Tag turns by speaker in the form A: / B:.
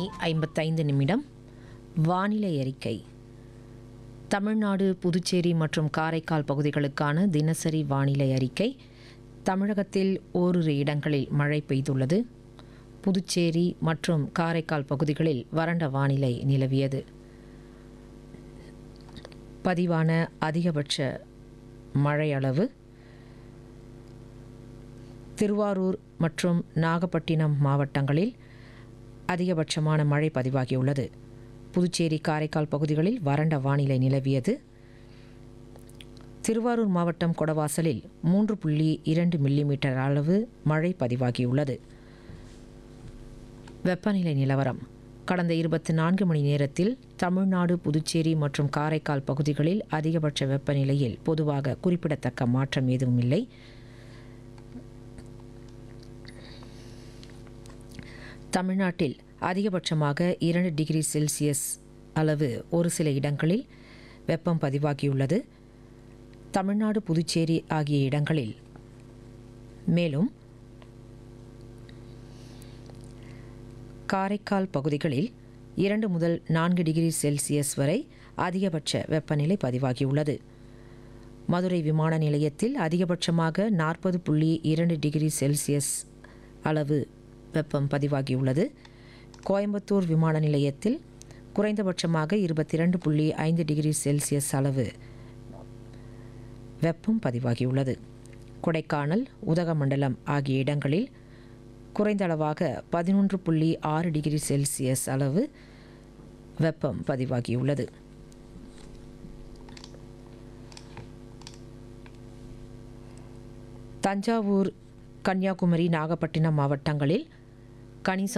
A: ஐம்பத்தைந்து நிமிடம் வானிலை அறிக்கை தமிழ்நாடு புதுச்சேரி மற்றும் காரைக்கால் பகுதிகளுக்கான தினசரி வானிலை அறிக்கை தமிழகத்தில் ஓரிரு இடங்களில் மழை பெய்துள்ளது புதுச்சேரி மற்றும் காரைக்கால் பகுதிகளில் வறண்ட வானிலை நிலவியது பதிவான அதிகபட்ச மழை அளவு திருவாரூர் மற்றும் நாகப்பட்டினம் மாவட்டங்களில் அதிகபட்சமான மழை பதிவாகியுள்ளது புதுச்சேரி காரைக்கால் பகுதிகளில் வறண்ட வானிலை நிலவியது திருவாரூர் மாவட்டம் கொடவாசலில் மூன்று புள்ளி இரண்டு மில்லிமீட்டர் அளவு மழை பதிவாகியுள்ளது வெப்பநிலை நிலவரம் கடந்த இருபத்தி நான்கு மணி நேரத்தில் தமிழ்நாடு புதுச்சேரி மற்றும் காரைக்கால் பகுதிகளில் அதிகபட்ச வெப்பநிலையில் பொதுவாக குறிப்பிடத்தக்க மாற்றம் எதுவும் இல்லை தமிழ்நாட்டில் அதிகபட்சமாக இரண்டு டிகிரி செல்சியஸ் அளவு ஒரு சில இடங்களில் வெப்பம் பதிவாகியுள்ளது தமிழ்நாடு புதுச்சேரி ஆகிய இடங்களில் மேலும் காரைக்கால் பகுதிகளில் இரண்டு முதல் நான்கு டிகிரி செல்சியஸ் வரை அதிகபட்ச வெப்பநிலை பதிவாகியுள்ளது மதுரை விமான நிலையத்தில் அதிகபட்சமாக நாற்பது புள்ளி இரண்டு டிகிரி செல்சியஸ் அளவு வெப்பம் பதிவாகியுள்ளது கோயம்புத்தூர் விமான நிலையத்தில் குறைந்தபட்சமாக இருபத்தி இரண்டு புள்ளி ஐந்து டிகிரி செல்சியஸ் அளவு வெப்பம் பதிவாகியுள்ளது கொடைக்கானல் உதகமண்டலம் ஆகிய இடங்களில் குறைந்த அளவாக பதினொன்று புள்ளி ஆறு டிகிரி செல்சியஸ் அளவு வெப்பம் பதிவாகியுள்ளது தஞ்சாவூர் கன்னியாகுமரி நாகப்பட்டினம் மாவட்டங்களில் கணிச